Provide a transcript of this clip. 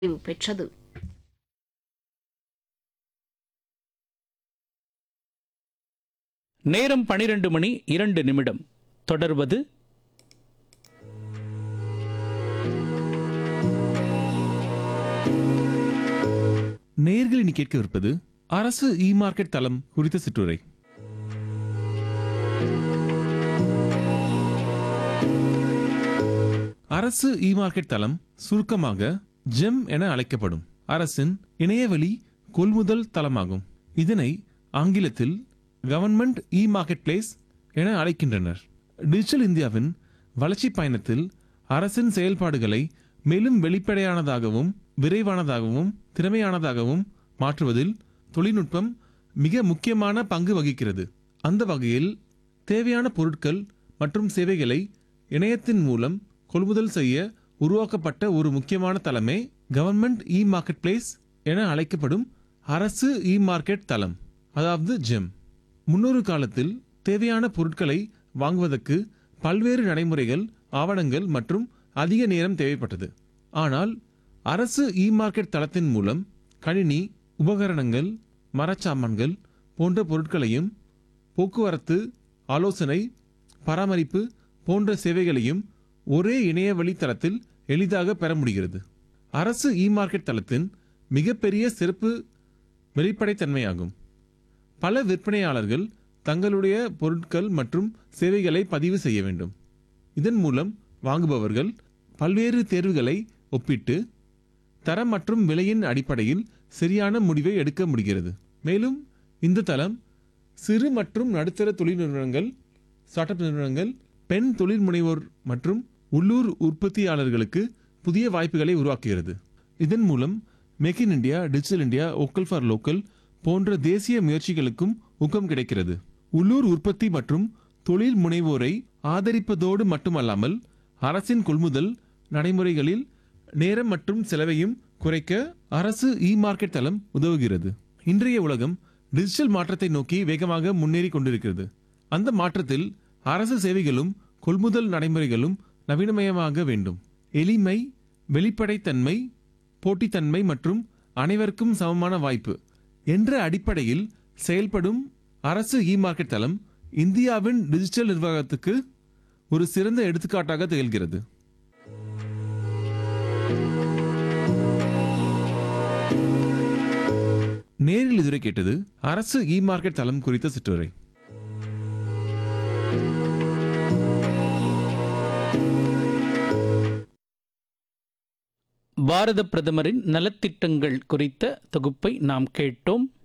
நிறைவு பெற்றது நேரம் பனிரெண்டு மணி இரண்டு நிமிடம் தொடர்வது நேயர்கள் இனி கேட்கவிருப்பது அரசு இ மார்க்கெட் தளம் குறித்த சிற்றுரை அரசு இ மார்க்கெட் தளம் சுருக்கமாக ஜெம் என அழைக்கப்படும் அரசின் இணையவழி கொள்முதல் தளமாகும் இதனை ஆங்கிலத்தில் கவர்மெண்ட் இ மார்க்கெட் பிளேஸ் என அழைக்கின்றனர் டிஜிட்டல் இந்தியாவின் வளர்ச்சி பயணத்தில் அரசின் செயல்பாடுகளை மேலும் வெளிப்படையானதாகவும் விரைவானதாகவும் திறமையானதாகவும் மாற்றுவதில் தொழில்நுட்பம் மிக முக்கியமான பங்கு வகிக்கிறது அந்த வகையில் தேவையான பொருட்கள் மற்றும் சேவைகளை இணையத்தின் மூலம் கொள்முதல் செய்ய உருவாக்கப்பட்ட ஒரு முக்கியமான தளமே கவர்மெண்ட் இ மார்க்கெட் பிளேஸ் என அழைக்கப்படும் அரசு இ மார்க்கெட் தளம் அதாவது ஜெம் முன்னொரு காலத்தில் தேவையான பொருட்களை வாங்குவதற்கு பல்வேறு நடைமுறைகள் ஆவணங்கள் மற்றும் அதிக நேரம் தேவைப்பட்டது ஆனால் அரசு இ மார்க்கெட் தளத்தின் மூலம் கணினி உபகரணங்கள் மரச்சாமான்கள் போன்ற பொருட்களையும் போக்குவரத்து ஆலோசனை பராமரிப்பு போன்ற சேவைகளையும் ஒரே இணையவழி தளத்தில் எளிதாக பெற முடிகிறது அரசு இ மார்க்கெட் தளத்தின் மிகப்பெரிய சிறப்பு வெளிப்படைத்தன்மையாகும் பல விற்பனையாளர்கள் தங்களுடைய பொருட்கள் மற்றும் சேவைகளை பதிவு செய்ய வேண்டும் இதன் மூலம் வாங்குபவர்கள் பல்வேறு தேர்வுகளை ஒப்பிட்டு தரம் மற்றும் விலையின் அடிப்படையில் சரியான முடிவை எடுக்க முடிகிறது மேலும் இந்த தளம் சிறு மற்றும் நடுத்தர தொழில் நிறுவனங்கள் ஸ்டார்ட் அப் நிறுவனங்கள் பெண் தொழில் முனைவோர் மற்றும் உள்ளூர் உற்பத்தியாளர்களுக்கு புதிய வாய்ப்புகளை உருவாக்குகிறது இதன் மூலம் make in India digital India vocal for local போன்ற தேசிய முயற்சிகளுக்கும் ஊக்கம் கிடைக்கிறது உள்ளூர் உற்பத்தி மற்றும் தொழில் முனைவோரை ஆதரிப்பதோடு மட்டுமல்லாமல் அரசின் கொள்முதல் நடைமுறைகளில் நேரம் மற்றும் செலவையும் குறைக்க அரசு இ மார்க்கெட் தளம் உதவுகிறது இன்றைய உலகம் டிஜிட்டல் மாற்றத்தை நோக்கி வேகமாக முன்னேறி கொண்டிருக்கிறது அந்த மாற்றத்தில் அரசு சேவைகளும் கொள்முதல் நடைமுறைகளும் நவீனமயமாக வேண்டும் எளிமை வெளிப்படைத்தன்மை போட்டித்தன்மை மற்றும் அனைவருக்கும் சமமான வாய்ப்பு என்ற அடிப்படையில் செயல்படும் அரசு இ மார்க்கெட் தளம் இந்தியாவின் டிஜிட்டல் நிர்வாகத்துக்கு ஒரு சிறந்த எடுத்துக்காட்டாக திகழ்கிறது நேரில் இதுவரை கேட்டது அரசு இ மார்க்கெட் தளம் குறித்த சிற்றுரை பாரத பிரதமரின் நலத்திட்டங்கள் குறித்த தொகுப்பை நாம் கேட்டோம்